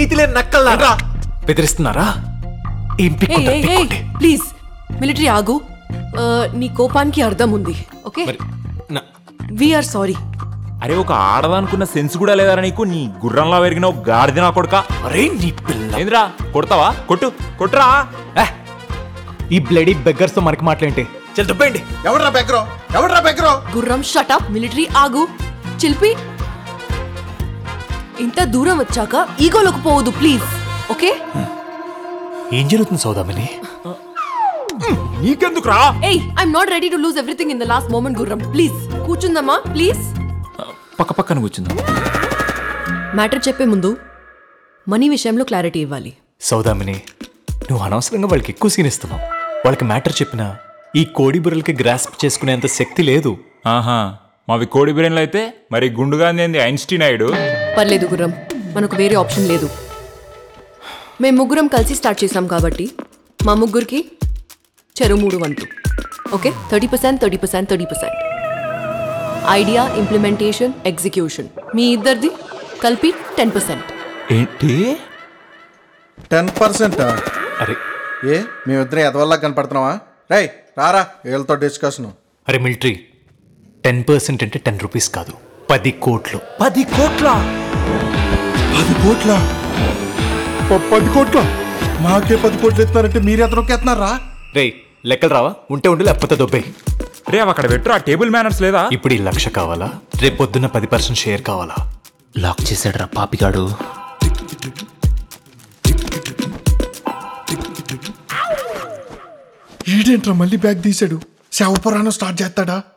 నీతి లేని నక్కల్లారా బెదిరిస్తున్నారా ఏం పిక్కుంటారు, పిక్కోండి. ప్లీజ్ మిలిటరీ ఆగు ఆ, నీ కోపానికి అర్థం ఉంది ఓకే మరి నా- వీఆర్ సారీ అరే ఒక ఆడదానుకున్న సెన్స్ కూడా లేదరా నీకు నీ గుర్రంలా పెరిగిన ఒక గాడిద నా కొడుక అరే నీ పిల్ల ఏంద్రా కొడతావా కొట్టు కొట్టురా ఏ, ఈ బ్లడీ బెగ్గర్స్ తో మనకి మాట్లాంటి చల్ దుబ్బేయండి ఎవడ్రా బెగ్రో ఎవడ్రా బెగ్రో గుర్రం షటప్ మిలిటరీ ఆగు చిల్పి ఇంత దూరం వచ్చాక ఈగోలోకి పోవద్దు ప్లీజ్ ఓకే ఏం జరుగుతుంది సౌదామిని నీకెందుకురా ఏయ్ I'm not ready to lose everything in the last moment గుర్రం ప్లీజ్ కూర్చుందమ్మా ప్లీజ్ పక్క పక్కన కూర్చుందాం మ్యాటర్ చెప్పే ముందు మనీ విషయంలో క్లారిటీ ఇవ్వాలి సౌదామిని నువ్వు అనవసరంగా వాళ్ళకి ఎక్కువ సీన్ ఇస్తున్నావు వాళ్ళకి మ్యాటర్ చెప్పినా ఈ కోడి బుర్రలకి గ్రాస్ప్ చేసుకునేంత శక్తి లేదు ఆహా మావి కోడి బిర్యానీలు అయితే మరి గుండుగా ఏంది ఐన్స్టీన్ అయ్యాడు పర్లేదు గుర్రం మనకు వేరే ఆప్షన్ లేదు మేము ముగ్గురం కలిసి స్టార్ట్ చేసాం కాబట్టి మా ముగ్గురికి చెరు మూడు వంతు okay thirty percent thirty percent thirty percent idea implementation execution మీ ఇద్దరిది కలిపి టెన్ పర్సెంట్ ఏంటి టెన్ పర్సెంట్ అరే ఏ మేమిద్దరం ఎదవల్లా కనపడుతున్నావా రేయ్ రారా వీళ్ళతో డిస్కషన్ అరే మిలిటరీ టెన్ పర్సెంట్ అంటే టెన్ రూపీస్ కాదు పది కోట్లు పది కోట్ల పది కోట్ల పది కోట్ల మాకే పది కోట్లు ఎత్తున్నారంటే మీరు ఎంత ఎత్తున్నారా రేయ్ లెక్కలు రావా ఉంటే ఉండు లేకపోతే దొబ్బే రే అవి అక్కడ పెట్టు ఆ టేబుల్ మేనర్స్ లేదా ఇప్పుడు ఈ లక్ష కావాలా రేపు పొద్దున్న పది పర్సెంట్ షేర్ కావాలా లాక్ చేశాడు రా పాపిగాడు ఈడేంట్రా మళ్ళీ బ్యాగ్ తీసాడు శవపురాణం స్టార్ట్ చేస్తాడా